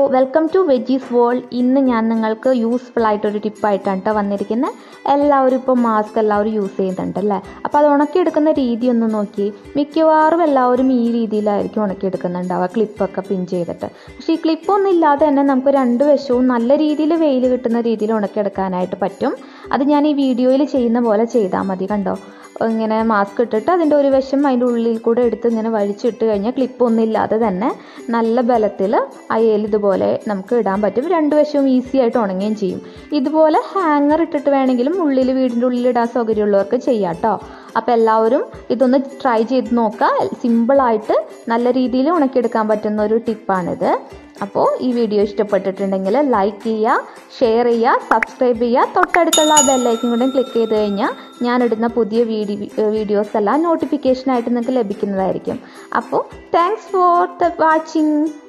welcome to veggies world ഇന്ന് ഞാൻ നിങ്ങൾക്ക് യൂസ്ഫുൾ ആയിട്ടൊരു ടിപ്പായിട്ടാണ് കേട്ടോ വന്നിരിക്കുന്നത് എല്ലാവരും ഇപ്പോൾ മാസ്ക് എല്ലാവരും യൂസ് ചെയ്യുന്നുണ്ട് അല്ലേ അപ്പോൾ അത് ഉണക്കിയെടുക്കുന്ന രീതി ഒന്ന് നോക്കി മിക്കവാറും എല്ലാവരും ഈ രീതിയിലായിരിക്കും ഉണക്കിയെടുക്കുന്നുണ്ടാവുക ക്ലിപ്പൊക്കെ പിൻ ചെയ്തിട്ട് പക്ഷേ ഈ ക്ലിപ്പൊന്നും ഇല്ലാതെ തന്നെ നമുക്ക് രണ്ട് വശവും നല്ല രീതിയിൽ വെയിൽ കിട്ടുന്ന രീതിയിൽ ഉണക്കിയെടുക്കാനായിട്ട് പറ്റും അത് ഞാൻ ഈ വീഡിയോയിൽ ചെയ്യുന്ന പോലെ ചെയ്താൽ മതി കണ്ടോ ഇങ്ങനെ മാസ്ക് ഇട്ടിട്ട് അതിൻ്റെ ഒരു വശം അതിൻ്റെ ഉള്ളിൽ കൂടെ എടുത്ത് ഇങ്ങനെ വലിച്ചിട്ട് കഴിഞ്ഞാൽ ക്ലിപ്പൊന്നും ഇല്ലാതെ തന്നെ നല്ല ബലത്തിൽ അയൽ ഇതുപോലെ നമുക്ക് ഇടാൻ പറ്റും രണ്ട് വശവും ഈസി ആയിട്ട് ഉണങ്ങുകയും ചെയ്യും ഇതുപോലെ ഹാങ്ങർ ഇട്ടിട്ട് വേണമെങ്കിലും ഉള്ളിൽ വീടിൻ്റെ ഉള്ളിൽ ഇടാൻ സൗകര്യമുള്ളവർക്ക് ചെയ്യാം കേട്ടോ അപ്പോൾ എല്ലാവരും ഇതൊന്ന് ട്രൈ ചെയ്ത് നോക്കുക സിമ്പിളായിട്ട് നല്ല രീതിയിൽ ഉണക്കിയെടുക്കാൻ പറ്റുന്ന ഒരു ടിപ്പാണിത് അപ്പോൾ ഈ വീഡിയോ ഇഷ്ടപ്പെട്ടിട്ടുണ്ടെങ്കിൽ ലൈക്ക് ചെയ്യുക ഷെയർ ചെയ്യുക സബ്സ്ക്രൈബ് ചെയ്യുക തൊട്ടടുത്തുള്ള ആ ബെല്ലൈക്കൻ കൂടെ ക്ലിക്ക് ചെയ്ത് കഴിഞ്ഞാൽ ഞാനിടുന്ന പുതിയ വീഡിയോ വീഡിയോസ് എല്ലാം നോട്ടിഫിക്കേഷനായിട്ട് നിങ്ങൾക്ക് ലഭിക്കുന്നതായിരിക്കും അപ്പോൾ താങ്ക്സ് ഫോർ ദ വാച്ചിങ്